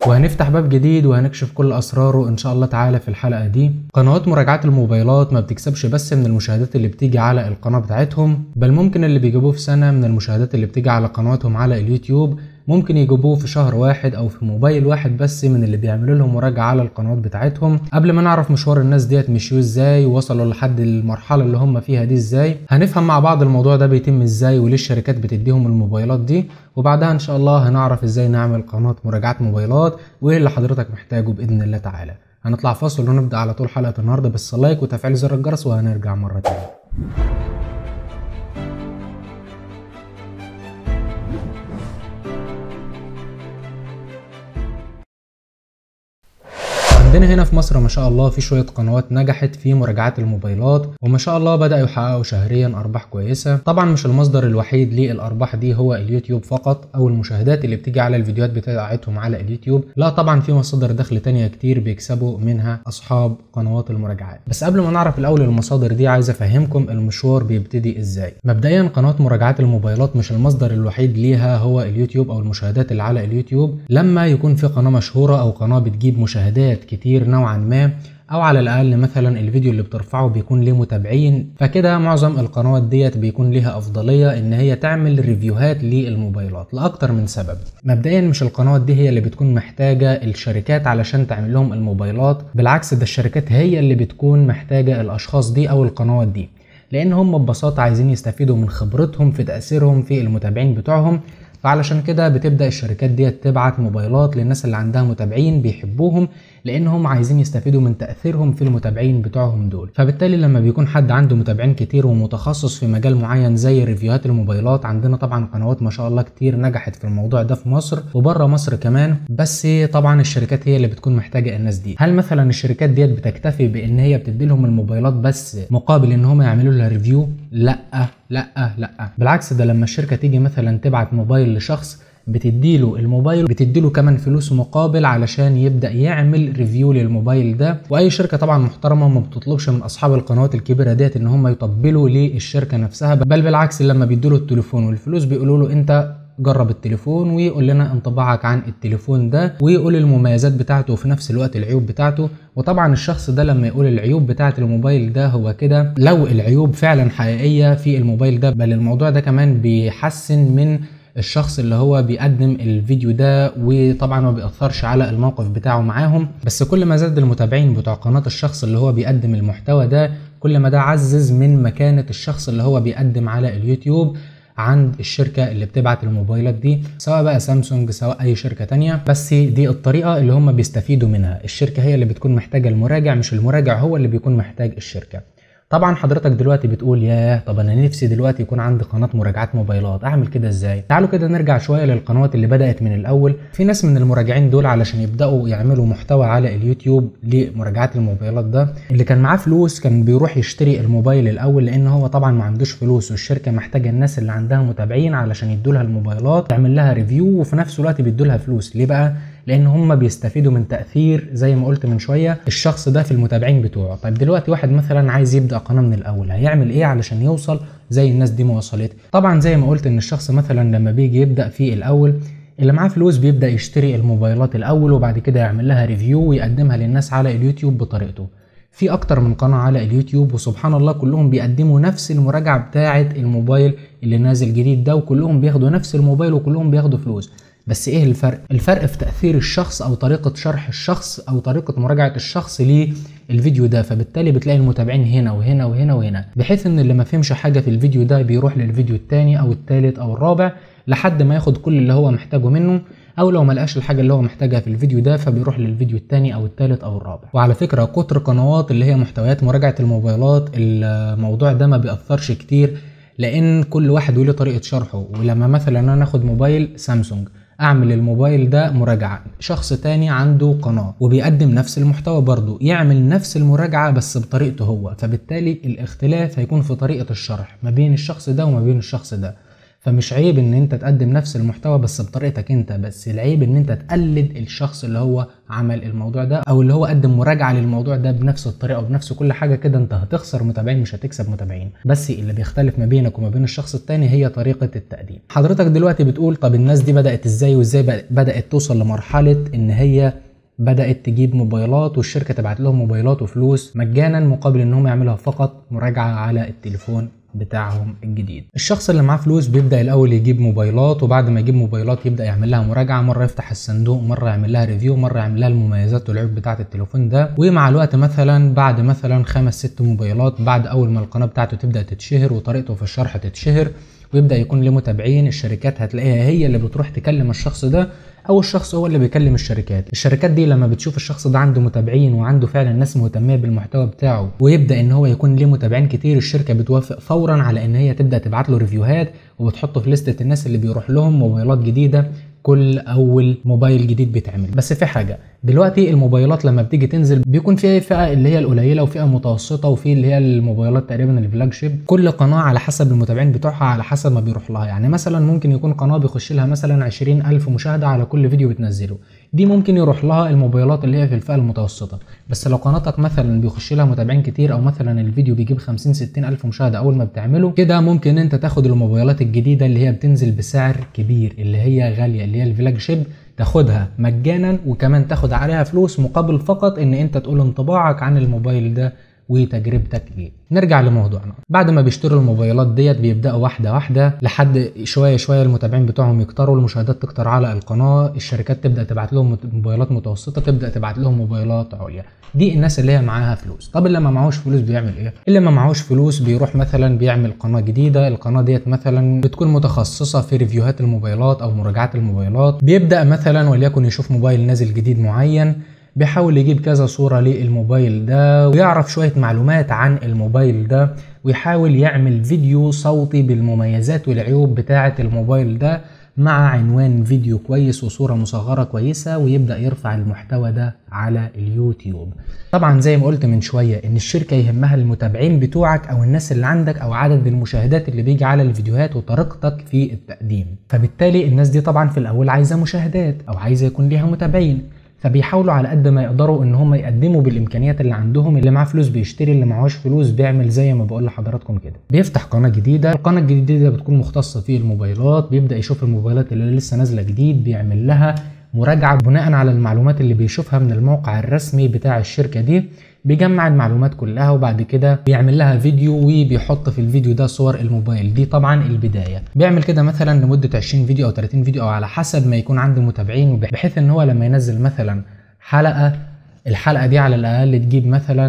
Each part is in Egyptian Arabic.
وهنفتح باب جديد وهنكشف كل اسراره ان شاء الله تعالى في الحلقه دي قنوات مراجعات الموبايلات ما بتكسبش بس من المشاهدات اللي بتيجي على القناه بتاعتهم بل ممكن اللي بيجيبوه في سنه من المشاهدات اللي بتيجي على قنواتهم على اليوتيوب ممكن يجيبوه في شهر واحد او في موبايل واحد بس من اللي بيعملوا لهم مراجعه على القنوات بتاعتهم قبل ما نعرف مشوار الناس ديت مشيوا ازاي ووصلوا لحد المرحله اللي هم فيها دي ازاي هنفهم مع بعض الموضوع ده بيتم ازاي وليه الشركات بتديهم الموبايلات دي وبعدها ان شاء الله هنعرف ازاي نعمل قناه مراجعات موبايلات وايه اللي حضرتك محتاجه باذن الله تعالى هنطلع فاصل ونبدا على طول حلقه النهارده بس لايك وتفعيل زر الجرس وهنرجع مره تانية عندنا هنا في مصر ما شاء الله في شوية قنوات نجحت في مراجعات الموبايلات وما شاء الله بدأوا يحققوا شهريا أرباح كويسة طبعا مش المصدر الوحيد للأرباح دي هو اليوتيوب فقط أو المشاهدات اللي بتيجي على الفيديوهات بتاعتهم على اليوتيوب لا طبعا في مصادر دخل تانية كتير بيكسبوا منها أصحاب قنوات المراجعات بس قبل ما نعرف الأول المصادر دي عايز أفهمكم المشوار بيبتدي إزاي مبدئيا قناة مراجعات الموبايلات مش المصدر الوحيد ليها هو اليوتيوب أو المشاهدات اللي على اليوتيوب لما يكون في قناة مشهورة أو قناة بتجيب مشاهدات كتير كتير نوعا ما او على الاقل مثلا الفيديو اللي بترفعه بيكون ليه متابعين فكده معظم القنوات ديت بيكون ليها افضليه ان هي تعمل ريفيوهات للموبايلات لاكتر من سبب مبدئيا مش القنوات دي هي اللي بتكون محتاجه الشركات علشان تعمل لهم الموبايلات بالعكس ده الشركات هي اللي بتكون محتاجه الاشخاص دي او القنوات دي لان هم ببساطه عايزين يستفيدوا من خبرتهم في تاثيرهم في المتابعين بتوعهم فعلشان كده بتبدا الشركات ديت تبعت موبايلات للناس اللي عندها متابعين بيحبوهم لانهم عايزين يستفيدوا من تاثيرهم في المتابعين بتوعهم دول فبالتالي لما بيكون حد عنده متابعين كتير ومتخصص في مجال معين زي ريفيوهات الموبايلات عندنا طبعا قنوات ما شاء الله كتير نجحت في الموضوع ده في مصر وبره مصر كمان بس طبعا الشركات هي اللي بتكون محتاجه الناس دي هل مثلا الشركات ديت بتكتفي بان هي بتدي لهم الموبايلات بس مقابل ان هم يعملوا لها ريفيو لا لا لا بالعكس ده لما الشركه تيجي مثلا تبعت موبايل لشخص بتديله الموبايل بتديله كمان فلوس مقابل علشان يبدا يعمل ريفيو للموبايل ده واي شركه طبعا محترمه ما بتطلبش من اصحاب القنوات الكبيره ديت ان هم يطبلوا للشركه نفسها بل بالعكس لما بيدوا التليفون والفلوس بيقولوا له انت جرب التليفون ويقول لنا انطباعك عن التليفون ده ويقول المميزات بتاعته وفي نفس الوقت العيوب بتاعته وطبعا الشخص ده لما يقول العيوب بتاعه الموبايل ده هو كده لو العيوب فعلا حقيقيه في الموبايل ده بل الموضوع ده كمان بيحسن من الشخص اللي هو بيقدم الفيديو ده وطبعا ما بيأثرش على الموقف بتاعه معاهم بس كل ما زاد المتابعين بتوع قناة الشخص اللي هو بيقدم المحتوى ده كل ما ده عزز من مكانة الشخص اللي هو بيقدم على اليوتيوب عند الشركة اللي بتبعت الموبايلات دي سواء بقى سامسونج سواء أي شركة تانية بس دي الطريقة اللي هم بيستفيدوا منها الشركة هي اللي بتكون محتاجة المراجع مش المراجع هو اللي بيكون محتاج الشركة طبعا حضرتك دلوقتي بتقول ياه طب انا نفسي دلوقتي يكون عندي قناه مراجعات موبايلات اعمل كده ازاي تعالوا كده نرجع شويه للقنوات اللي بدات من الاول في ناس من المراجعين دول علشان يبداوا يعملوا محتوى على اليوتيوب لمراجعات الموبايلات ده اللي كان معاه فلوس كان بيروح يشتري الموبايل الاول لان هو طبعا ما عندوش فلوس والشركه محتاجه الناس اللي عندها متابعين علشان يدوا لها الموبايلات تعمل لها ريفيو وفي نفس الوقت بيدوا لها فلوس ليه بقى لان هم بيستفيدوا من تاثير زي ما قلت من شويه الشخص ده في المتابعين بتوعه طيب دلوقتي واحد مثلا عايز يبدا قناه من الاول هيعمل ايه علشان يوصل زي الناس دي ما وصلت طبعا زي ما قلت ان الشخص مثلا لما بيجي يبدا في الاول اللي معاه فلوس بيبدا يشتري الموبايلات الاول وبعد كده يعمل لها ريفيو ويقدمها للناس على اليوتيوب بطريقته في اكتر من قناه على اليوتيوب وسبحان الله كلهم بيقدموا نفس المراجعه بتاعه الموبايل اللي نازل جديد ده وكلهم بياخدوا نفس الموبايل وكلهم بياخدوا فلوس بس ايه الفرق الفرق في تاثير الشخص او طريقه شرح الشخص او طريقه مراجعه الشخص للفيديو ده فبالتالي بتلاقي المتابعين هنا وهنا وهنا وهنا بحيث ان اللي ما فهمش حاجه في الفيديو ده بيروح للفيديو الثاني او الثالث او الرابع لحد ما ياخد كل اللي هو محتاجه منه او لو ما لقاش الحاجه اللي هو محتاجها في الفيديو ده فبيروح للفيديو الثاني او الثالث او الرابع وعلى فكره كتر قنوات اللي هي محتويات مراجعه الموبايلات الموضوع ده ما بيأثرش كتير لان كل واحد وليه طريقه شرحه ولما مثلا انا اخد موبايل سامسونج اعمل الموبايل ده مراجعة شخص تاني عنده قناة وبيقدم نفس المحتوى برضه يعمل نفس المراجعة بس بطريقته هو فبالتالي الاختلاف هيكون في طريقة الشرح ما بين الشخص ده وما بين الشخص ده فمش عيب ان انت تقدم نفس المحتوى بس بطريقتك انت بس العيب ان انت تقلد الشخص اللي هو عمل الموضوع ده او اللي هو قدم مراجعه للموضوع ده بنفس الطريقه وبنفس كل حاجه كده انت هتخسر متابعين مش هتكسب متابعين بس اللي بيختلف ما بينك وما بين الشخص التاني هي طريقه التقديم حضرتك دلوقتي بتقول طب الناس دي بدات ازاي وازاي بدات توصل لمرحله ان هي بدأت تجيب موبايلات والشركة تبعت لهم موبايلات وفلوس مجانا مقابل انهم يعملوها فقط مراجعة على التليفون بتاعهم الجديد الشخص اللي معاه فلوس بيبدا الاول يجيب موبايلات وبعد ما يجيب موبايلات يبدا يعمل لها مراجعه مره يفتح الصندوق مره يعمل لها ريفيو مره يعمل لها المميزات والعيوب بتاعه التليفون ده ومع الوقت مثلا بعد مثلا خمس ست موبايلات بعد اول ما القناه بتاعته تبدا تتشهر وطريقته في الشرح تتشهر ويبدا يكون له متابعين الشركات هتلاقيها هي اللي بتروح تكلم الشخص ده او الشخص هو اللي بيكلم الشركات الشركات دي لما بتشوف الشخص ده عنده متابعين وعنده فعلا ناس مهتمه بالمحتوى بتاعه ويبدا ان هو يكون ليه متابعين كتير الشركه بتوافق فورا على ان هي تبدا تبعت له ريفيوهات وبتحطه في لستة الناس اللي بيروح لهم موبايلات جديده كل اول موبايل جديد بيتعمل بس في حاجه دلوقتي الموبايلات لما بتيجي تنزل بيكون فيها فئه اللي هي القليله وفئه متوسطه وفي اللي هي الموبايلات تقريبا الفلاج شيب كل قناه على حسب المتابعين بتوعها على حسب ما بيروح لها يعني مثلا ممكن يكون قناه بيخش لها مثلا 20000 مشاهده على كل فيديو بتنزله دي ممكن يروح لها الموبايلات اللي هي في الفئه المتوسطه بس لو قناتك مثلا بيخش لها متابعين كتير او مثلا الفيديو بيجيب 50 60 الف مشاهده اول ما بتعمله كده ممكن انت تاخد الموبايلات الجديده اللي هي بتنزل بسعر كبير اللي هي غاليه اللي هي الفلاج شيب تاخدها مجانا وكمان تاخد عليها فلوس مقابل فقط ان انت تقول انطباعك عن الموبايل ده وتجربتك ايه نرجع لموضوعنا بعد ما بيشتروا الموبايلات ديت بيبداوا واحده واحده لحد شويه شويه المتابعين بتوعهم يكتروا المشاهدات تكتر على القناه الشركات تبدا تبعت لهم موبايلات متوسطه تبدا تبعت لهم موبايلات عليا دي الناس اللي هي معاها فلوس طب اللي ما معهوش فلوس بيعمل ايه اللي ما معهوش فلوس بيروح مثلا بيعمل قناه جديده القناه ديت مثلا بتكون متخصصه في ريفيوهات الموبايلات او مراجعات الموبايلات بيبدا مثلا وليكن يشوف موبايل نازل جديد معين بيحاول يجيب كذا صورة للموبايل ده ويعرف شوية معلومات عن الموبايل ده ويحاول يعمل فيديو صوتي بالمميزات والعيوب بتاعة الموبايل ده مع عنوان فيديو كويس وصورة مصغرة كويسة ويبدأ يرفع المحتوى ده على اليوتيوب طبعا زي ما قلت من شوية ان الشركة يهمها المتابعين بتوعك او الناس اللي عندك او عدد المشاهدات اللي بيجي على الفيديوهات وطريقتك في التقديم فبالتالي الناس دي طبعا في الاول عايزة مشاهدات او عايزة يكون ليها متابعين فبيحاولوا على قد ما يقدروا ان هم يقدموا بالامكانيات اللي عندهم اللي معاه فلوس بيشتري اللي معهوش فلوس بيعمل زي ما بقول لحضراتكم كده بيفتح قناه جديده القناه الجديده بتكون مختصه في الموبايلات بيبدا يشوف الموبايلات اللي لسه نازله جديد بيعمل لها مراجعه بناء على المعلومات اللي بيشوفها من الموقع الرسمي بتاع الشركه دي بيجمع المعلومات كلها وبعد كده بيعمل لها فيديو وبيحط في الفيديو ده صور الموبايل دي طبعا البدايه بيعمل كده مثلا لمده 20 فيديو او 30 فيديو او على حسب ما يكون عنده متابعين بحيث ان هو لما ينزل مثلا حلقه الحلقة دي على الأقل تجيب مثلا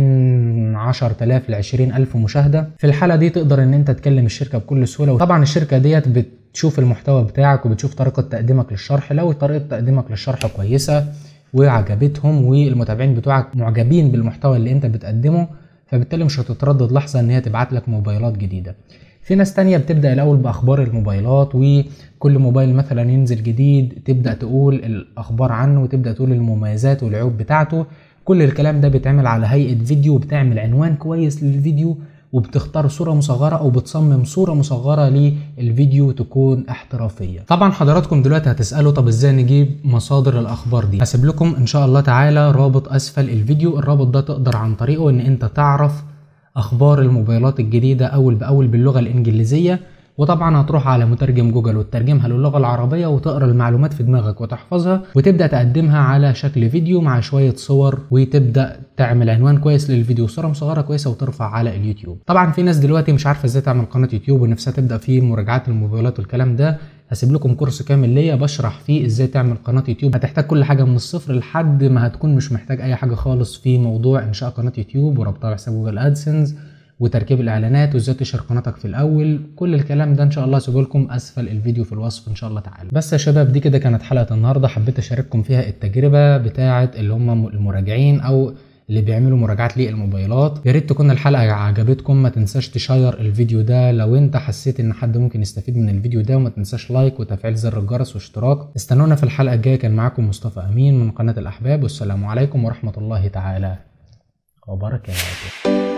من 10000 ل 20000 مشاهدة في الحلقة دي تقدر إن أنت تكلم الشركة بكل سهولة وطبعا الشركة ديت بتشوف المحتوى بتاعك وبتشوف طريقة تقديمك للشرح لو طريقة تقديمك للشرح كويسة وعجبتهم والمتابعين بتوعك معجبين بالمحتوى اللي أنت بتقدمه فبالتالي مش هتتردد لحظة إن هي تبعت لك موبايلات جديدة في ناس تانية بتبدأ الأول بأخبار الموبايلات وكل موبايل مثلا ينزل جديد تبدأ تقول الأخبار عنه وتبدأ تقول المميزات والعيوب بتاعته كل الكلام ده بيتعمل على هيئة فيديو وبتعمل عنوان كويس للفيديو وبتختار صورة مصغرة أو بتصمم صورة مصغرة للفيديو تكون احترافية طبعا حضراتكم دلوقتي هتسألوا طب ازاي نجيب مصادر الأخبار دي هسيب لكم إن شاء الله تعالى رابط أسفل الفيديو الرابط ده تقدر عن طريقه إن أنت تعرف اخبار الموبايلات الجديده اول باول باللغه الانجليزيه وطبعا هتروح على مترجم جوجل وتترجمها للغه العربيه وتقرا المعلومات في دماغك وتحفظها وتبدا تقدمها على شكل فيديو مع شويه صور وتبدا تعمل عنوان كويس للفيديو صوره مصغره كويسه وترفع على اليوتيوب طبعا في ناس دلوقتي مش عارفه ازاي تعمل قناه يوتيوب ونفسها تبدا في مراجعات الموبايلات والكلام ده هسيب لكم كورس كامل ليا بشرح فيه ازاي تعمل قناه يوتيوب هتحتاج كل حاجه من الصفر لحد ما هتكون مش محتاج اي حاجه خالص في موضوع انشاء قناه يوتيوب وربطها بحساب جوجل ادسنس وتركيب الاعلانات وازاي تشهر قناتك في الاول كل الكلام ده ان شاء الله هسيبه لكم اسفل الفيديو في الوصف ان شاء الله تعالى بس يا شباب دي كده كانت حلقه النهارده حبيت اشارككم فيها التجربه بتاعه اللي هم المراجعين او اللي بيعملوا مراجعات للموبايلات يا ريت تكون الحلقه عجبتكم ما تنساش تشير الفيديو ده لو انت حسيت ان حد ممكن يستفيد من الفيديو ده وما تنساش لايك وتفعيل زر الجرس واشتراك استنونا في الحلقه الجايه كان معاكم مصطفى امين من قناه الاحباب والسلام عليكم ورحمه الله تعالى وبركاته